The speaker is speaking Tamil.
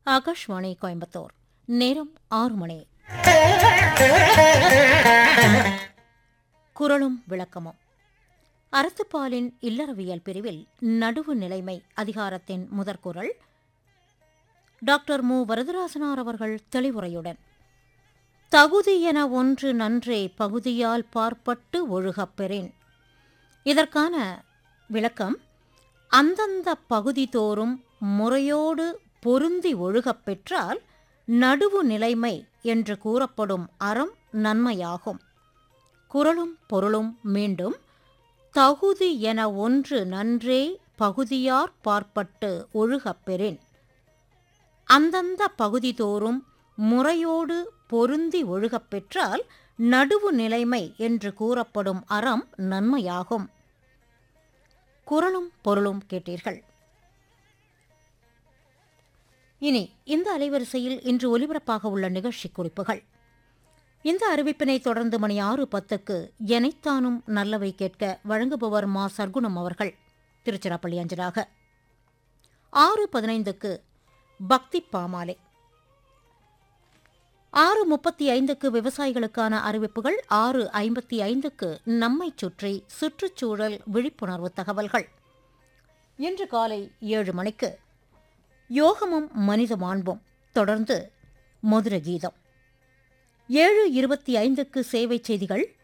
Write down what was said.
ஆகாஷ்வாணி கோயம்புத்தூர் நேரம் ஆறு மணி குரலும் விளக்கமும் அறத்துப்பாலின் இல்லறவியல் பிரிவில் நடுவு நிலைமை அதிகாரத்தின் முதற்குரல் டாக்டர் மு வரதராசனார் அவர்கள் தெளிவுரையுடன் தகுதி என ஒன்று நன்றே பகுதியால் பார்ப்பட்டு ஒழுகப் பெறேன் இதற்கான விளக்கம் அந்தந்த பகுதி தோறும் முறையோடு பொருந்தி ஒழுகப் பெற்றால் நடுவு நிலைமை என்று கூறப்படும் அறம் நன்மையாகும் குரலும் பொருளும் மீண்டும் தகுதி என ஒன்று நன்றே பகுதியார் பார்ப்பட்டு ஒழுகப் பெறேன் அந்தந்த பகுதி தோறும் முறையோடு பொருந்தி ஒழுகப் பெற்றால் நடுவு நிலைமை என்று கூறப்படும் அறம் நன்மையாகும் குரலும் பொருளும் கேட்டீர்கள் இனி இந்த அலைவரிசையில் இன்று ஒலிபரப்பாக உள்ள நிகழ்ச்சி குறிப்புகள் இந்த அறிவிப்பினை தொடர்ந்து மணி ஆறு பத்துக்கு எனைத்தானும் நல்லவை கேட்க வழங்குபவர் மா சர்க்குணம் அவர்கள் திருச்சிராப்பள்ளி அஞ்சலாக ஆறு பதினைந்துக்கு பக்தி பாமாலை ஆறு முப்பத்தி ஐந்துக்கு விவசாயிகளுக்கான அறிவிப்புகள் ஆறு ஐம்பத்தி ஐந்துக்கு நம்மை சுற்றி சுற்றுச்சூழல் விழிப்புணர்வு தகவல்கள் இன்று காலை ஏழு மணிக்கு யோகமும் மனித மாண்பும் தொடர்ந்து மதுர கீதம் ஏழு இருபத்தி ஐந்துக்கு சேவை செய்திகள்